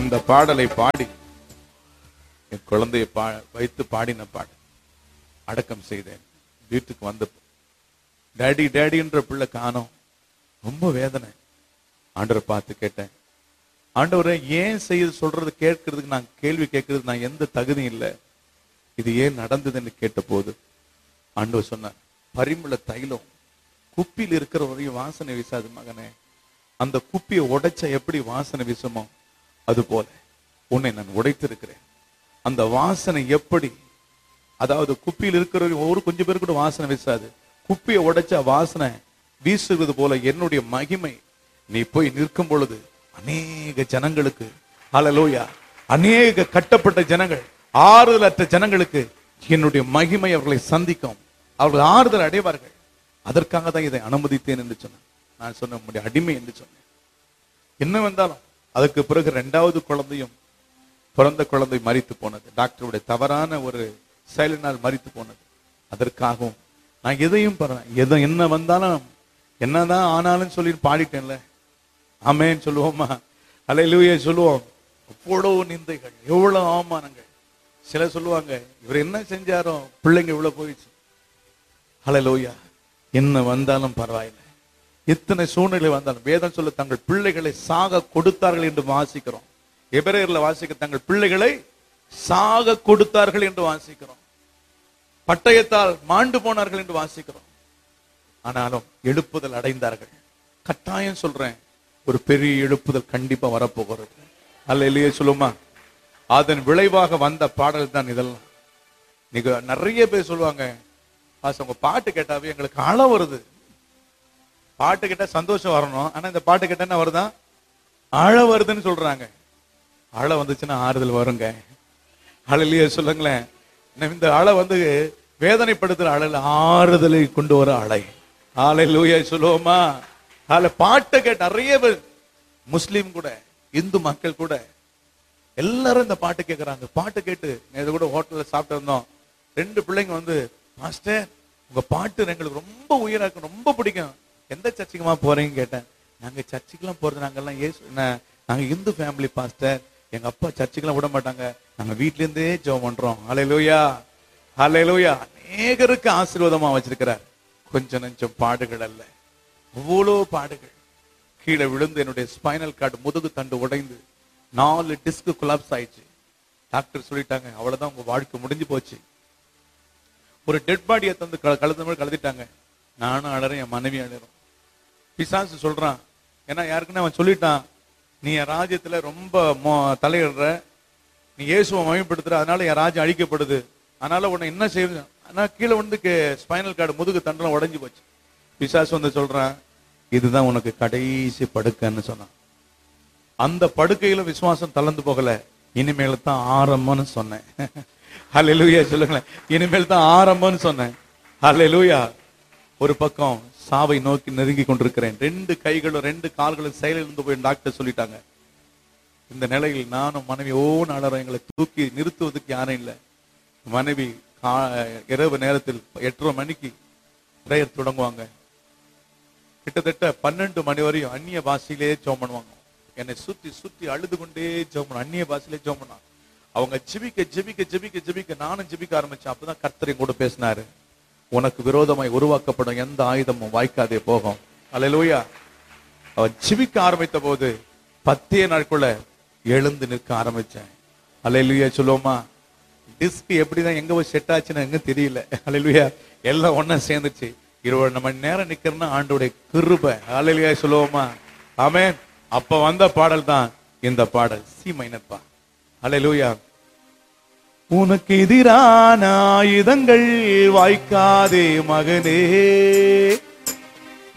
இந்த பாடலை பாடி என் குழந்தையை பா வைத்து பாடின பாடல் அடக்கம் செய்தேன் வீட்டுக்கு வந்த டேடி டேடின்ற பிள்ளை காணோம் ரொம்ப வேதனை ஆண்டவரை பார்த்து கேட்டேன் ஆண்டவரை ஏன் செய்ய சொல்றது கேட்கறதுக்கு நான் கேள்வி கேட்கறதுக்கு நான் எந்த தகுதி இல்லை இது ஏன் நடந்ததுன்னு கேட்ட போது ஆண்டவர் சொன்னார் பரிமள தைலம் குப்பியில் இருக்கிற வரையும் வாசனை வீசாது மகனே அந்த குப்பியை உடைச்ச எப்படி வாசனை வீசுமோ அது போல உன்னை நான் உடைத்திருக்கிறேன் அந்த வாசனை எப்படி அதாவது குப்பியில் இருக்கிற ஒரு கொஞ்சம் பேர் கூட வாசனை வீசாது குப்பியை உடைச்ச வாசனை வீசுவது போல என்னுடைய மகிமை நீ போய் நிற்கும் பொழுது அநேக ஜனங்களுக்கு ஹalleluya அநேக கட்டப்பட்ட ஜனங்கள் ஆறுதலற்ற ஜனங்களுக்கு என்னுடைய மகிமை அவர்களை சந்திக்கும் அவர்கள் ஆறுதல் அடைவார்கள் அதற்காக தான் இதை அனுமதித்தேன் என்று சொன்னேன் நான் சொன்ன உம்முடைய அடிமை என்று சொன்னேன் என்ன வந்தாலும் அதுக்கு பிறகு ரெண்டாவது குழந்தையும் பிறந்த குழந்தை மரித்து போனது டாக்டருடைய தவறான ஒரு செயலினால் மரித்து போனது அதற்காகவும் நான் எதையும் பரவாயில்ல எதை என்ன வந்தாலும் என்னதான் ஆனாலும் சொல்லி பாடிட்டேன்ல ஆமேன்னு சொல்லுவோமா அலையிலுயே சொல்லுவோம் அவ்வளவு நிந்தைகள் எவ்வளவு அவமானங்கள் சிலர் சொல்லுவாங்க இவர் என்ன செஞ்சாரோ பிள்ளைங்க இவ்வளவு போயிடுச்சு ஹalleluya என்ன வந்தாலும் பரவாயில்லை எத்தனை சூழ்நிலை வந்தாலும் வேதம் சொல்ல தங்கள் பிள்ளைகளை சாக கொடுத்தார்கள் என்று வாசிக்கிறோம் எபிரேயர்ல வாசிக்க தங்கள் பிள்ளைகளை சாக கொடுத்தார்கள் என்று வாசிக்கிறோம் பட்டயத்தால் மாண்டு போனார்கள் என்று வாசிக்கிறோம் ஆனாலும் எழுப்புதல் அடைந்தார்கள் கட்டாயம் சொல்றேன் ஒரு பெரிய எழுப்புதல் கண்டிப்பா வரப்போகிறது அல்ல இல்லையே சொல்லுமா அதன் விளைவாக வந்த பாடல் தான் இதெல்லாம் நீங்க நிறைய பேர் சொல்லுவாங்க பாஸ் உங்க பாட்டு கேட்டாவே எங்களுக்கு அழ வருது பாட்டு கேட்டா சந்தோஷம் வரணும் ஆனா இந்த பாட்டு கேட்டா என்ன வருதா அழ வருதுன்னு சொல்றாங்க அழ வந்துச்சுன்னா ஆறுதல் வருங்க அழலையே சொல்லுங்களேன் நம்ம இந்த அலை வந்து வேதனைப்படுத்துற அழல் ஆறுதலை கொண்டு வர அலை ஆலை லூயா சொல்லுவோமா ஆல பாட்டை கேட்ட நிறைய பேர் முஸ்லீம் கூட இந்து மக்கள் கூட எல்லாரும் இந்த பாட்டு கேட்கறாங்க பாட்டு கேட்டு நேத்து கூட ஹோட்டல்ல சாப்பிட்டு இருந்தோம் ரெண்டு பிள்ளைங்க வந்து மாஸ்டர் உங்க பாட்டு எங்களுக்கு ரொம்ப உயிரா இருக்கு ரொம்ப பிடிக்கும் எந்த சர்ச்சுக்குமா போறீங்கன்னு கேட்டேன் நாங்க சர்ச்சுக்கெல்லாம் போறது நாங்கெல்லாம் ஏசு என்ன- நாங்க இந்து ஃபேமிலி பாஸ்டர் எங்க அப்பா சர்ச்சுக்கெல்லாம் விட மாட்டாங்க நாங்க வீட்ல இருந்தே ஜெபம் பண்றோம் ஹalleluya ஹalleluya அநேகருக்கு ஆசீர்வாதமா வச்சிருக்கிறார் கொஞ்சம் நெஞ்சம் பாடுகள் அல்ல அவ்வளோ பாடுகள் கீழே விழுந்து என்னுடைய ஸ்பைனல் கார்டு முதுகு தண்டு உடைந்து நாலு டிஸ்க் கொலாப்ஸ் ஆயிடுச்சு டாக்டர் சொல்லிட்டாங்க அவ்வளவுதான் உங்க வாழ்க்கை முடிஞ்சு போச்சு ஒரு டெட் பாடியை தந்து க- கழுத்து மேல கழுதிட்டாங்க நானும் அழறேன் என் மனைவி அழறோம் பிசாசு சொல்றான் ஏன்னா யாருக்குன்னு அவன் சொல்லிட்டான் நீ என் ராஜ்யத்துல ரொம்ப மோ- தலையிடுற நீ இயேசுவை மயப்படுத்துற அதனால என் ராஜ்யம் அழிக்கப்படுது அதனால உன்னை என்ன செய்யுது ஆனா கீழே வந்து ஸ்பைனல் கார்டு முதுகு தண்டெல்லாம் உடைஞ்சு போச்சு பிசாசு வந்து சொல்றான் இதுதான் உனக்கு கடைசி படுக்கைன்னு சொன்னான் அந்த படுக்கையில விசுவாசம் தளர்ந்து போகல இனிமேல் தான் ஆரம்பம்னு சொன்னேன் ஹalleluya சொல்லுங்களேன் இனிமேல் தான் ஆரம்பம்னு சொன்னேன் ஹalleluya ஒரு பக்கம் சாவை நோக்கி நெருங்கி கொண்டிருக்கிறேன் ரெண்டு கைகளும் ரெண்டு கால்களும் செயலிழந்து போய் டாக்டர் சொல்லிட்டாங்க இந்த நிலையில் நானும் மனைவி ஓன் அலறோம் எங்களை தூக்கி நிறுத்துவதற்கு யாரும் இல்லை மனைவி கா- இரவு நேரத்தில் எட்டரை மணிக்கு பிரேயர் தொடங்குவாங்க கிட்டத்தட்ட பன்னெண்டு மணி வரையும் அந்நிய பாஷையிலே ஜெபம் பண்ணுவாங்க என்னை சுத்தி சுத்தி அழுது கொண்டே ஜெபம் பண்ணுவாங்க அந்நிய பாஷையிலே ஜெபம் பண்ணாங்க அவங்க ஜெபிக்க ஜெபிக்க ஜெபிக்க ஜெபிக்க நானும் ஜெபிக்க ஆரம்பிச்சேன் அப்பதான் கர்த்தர் என் கூட பேசினாரு உனக்கு விரோதமாய் உருவாக்கப்படும் எந்த ஆயுதமும் வாய்க்காதே போகும் அல்லேலூயா அவன் ஜெபிக்க ஆரம்பித்த போது பத்தே நாட்குள்ள எழுந்து நிற்க ஆரம்பிச்சேன் அல்லேலூயா சொல்லுவோமா டிஸ்க் எப்படிதான் எங்க போய் செட் ஆச்சுன்னு எங்க தெரியல அல்லேலூயா எல்லாம் ஒண்ணா சேர்ந்துச்சு இருபது மணி நேரம் நிக்கிறேன்னா ஆண்டோடைய கிருபை அல்லேலூயா சொல்லுவோமா ஆமென் அப்ப வந்த பாடல் தான் இந்த பாடல் சி மைனப்பா அல்லேலூயா உனக்கு எதிரான ஆயுதங்கள் வாய்க்காதே மகனே